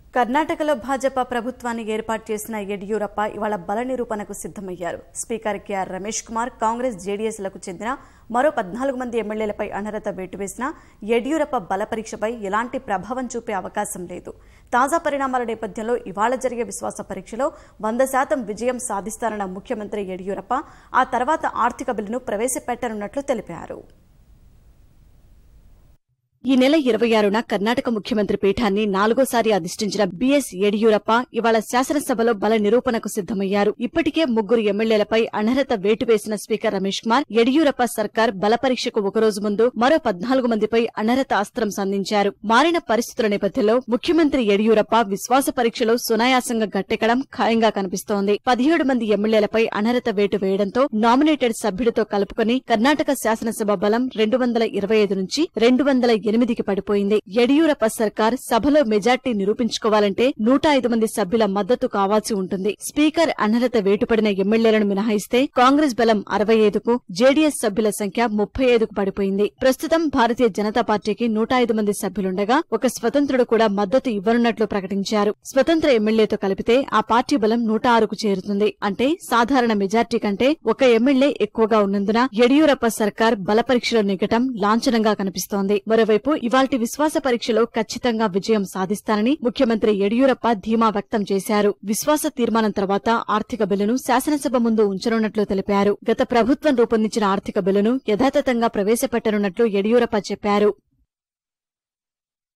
కర్ణాటకలో భాజపా ప్రభుత్వాన్ని ఏర్పాటు చేసిన యడియూరప్ప ఇవాళ బల నిరూపణకు సిద్దమయ్యారు స్పీకర్ కెఆర్ రమేష్ కుమార్ కాంగ్రెస్ జేడీఎస్లకు చెందిన మరో పద్నాలుగు మంది ఎమ్మెల్యేలపై అనర్హత వేటు వేసిన యడియూరప్ప బల పరీక్షపై ఎలాంటి ప్రభావం చూపే అవకాశం లేదు తాజా పరిణామాల నేపథ్యంలో ఇవాళ జరిగే విశ్వాస పరీక్షలో వంద శాతం విజయం సాధిస్తారన్న ముఖ్యమంత్రి యడియూరప్ప ఆ తర్వాత ఆర్థిక బిల్లును ప్రవేశపెట్టనున్నట్లు తెలిపారు ఈ నెల ఇరవై ఆరున కర్ణాటక ముఖ్యమంత్రి పీఠాన్ని నాలుగోసారి అధిష్ఠించిన బీఎస్ యడియూరప్ప ఇవాళ శాసనసభలో బల నిరూపణకు సిద్దమయ్యారు ఇప్పటికే ముగ్గురు ఎమ్మెల్యేలపై అనర్హత వేటు వేసిన స్పీకర్ రమేష్ కుమార్ యడియూరప్ప సర్కార్ బల పరీక్షకు ఒకరోజు ముందు మరో పద్నాలుగు మందిపై అనర్హత అస్త్రం సంధించారు మారిన పరిస్థితుల నేపథ్యంలో ముఖ్యమంత్రి యడియూరప్ప విశ్వాస పరీక్షలో సునాయాసంగా గట్టెక్కడం ఖాయంగా కనిపిస్తోంది పదిహేడు మంది ఎమ్మెల్యేలపై అనర్హత వేటు వేయడంతో నామినేటెడ్ సభ్యుడితో కలుపుకొని కర్ణాటక శాసనసభ బలం రెండు వందల ఇరవై ఐదు నుంచి రెండు వందల ఎనిమిదికి పడిపోయింది యడియూరప్ప సర్కార్ సభలో మెజార్టీ నిరూపించుకోవాలంటే నూట ఐదు మంది సభ్యుల మద్దతు కావాల్సి ఉంటుంది స్పీకర్ అనర్హత వేటుపడిన ఎమ్మెల్యేలను మినహాయిస్తే కాంగ్రెస్ బలం అరవై ఐదుకు జేడీఎస్ సభ్యుల సంఖ్య ముప్పై ఐదుకు పడిపోయింది ప్రస్తుతం భారతీయ జనతా పార్టీకి నూట ఐదు మంది సభ్యులుండగా ఒక స్వతంత్రుడు కూడా మద్దతు ఇవ్వనున్నట్లు ప్రకటించారు స్వతంత్ర ఎమ్మెల్యేతో కలిపితే ఆ పార్టీ బలం నూట ఆరుకు చేరుతుంది అంటే సాధారణ మెజార్టీ కంటే ఒక ఎమ్మెల్యే ఎక్కువగా ఉన్నందున యడియూరప్ప సర్కార్ బల పరీక్షలో నెగ్గటం లాంఛనంగా కనిపిస్తోంది మరోవైపు ఇవాల్టి విశ్వాస పరీక్షలో ఖచ్చితంగా విజయం సాధిస్తానని ముఖ్యమంత్రి యడియూరప్ప ధీమా వ్యక్తం చేశారు విశ్వాస తీర్మానం తర్వాత ఆర్థిక బిల్లును శాసనసభ ముందు ఉంచనున్నట్లు తెలిపారు గత ప్రభుత్వం రూపొందించిన ఆర్థిక బిల్లును యథాతథంగా ప్రవేశపెట్టనున్నట్లు యడియూరప్ప చెప్పారు